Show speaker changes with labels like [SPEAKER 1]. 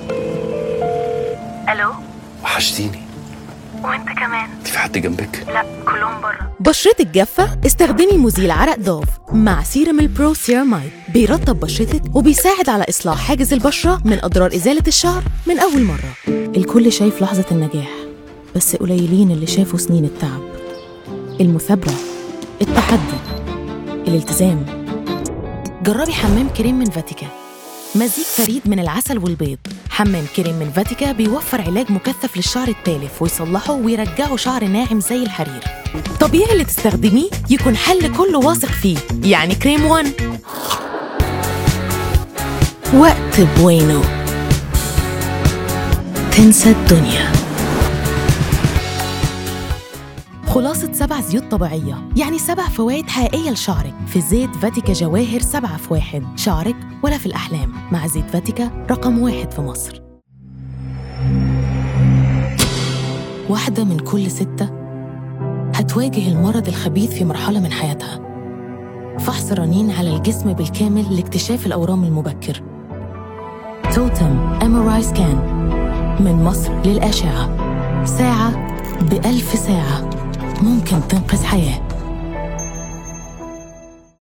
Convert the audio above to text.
[SPEAKER 1] الو
[SPEAKER 2] وحشتيني
[SPEAKER 1] وانت كمان
[SPEAKER 2] انت في حد جنبك
[SPEAKER 1] لا كلهم بره
[SPEAKER 3] بشرتك جافة؟ استخدمي مزيل عرق دوف مع سيرم البرو سيرامايد بيرطب بشرتك وبيساعد على إصلاح حاجز البشرة من أضرار إزالة الشعر من أول مرة الكل شايف لحظة النجاح بس قليلين اللي شافوا سنين التعب المثابرة التحدي الالتزام جربي حمام كريم من فاتيكا مزيج فريد من العسل والبيض حمام كريم من فاتيكا بيوفر علاج مكثف للشعر التالف ويصلحه ويرجعه شعر ناعم زي الحرير طبيعي اللي تستخدميه يكون حل كله واثق فيه يعني كريم وان وقت بوينو تنسى الدنيا خلاصة سبع زيوت طبيعية يعني سبع فوائد حقيقية لشعرك في زيت فاتيكا جواهر سبعة في واحد شعرك ولا في الأحلام مع زيت فاتيكا رقم واحد في مصر واحدة من كل ستة هتواجه المرض الخبيث في مرحلة من حياتها فحص رنين على الجسم بالكامل لاكتشاف الأورام المبكر توتم ام سكان من مصر للأشعة ساعة بألف ساعة ممكن تنقذ حياة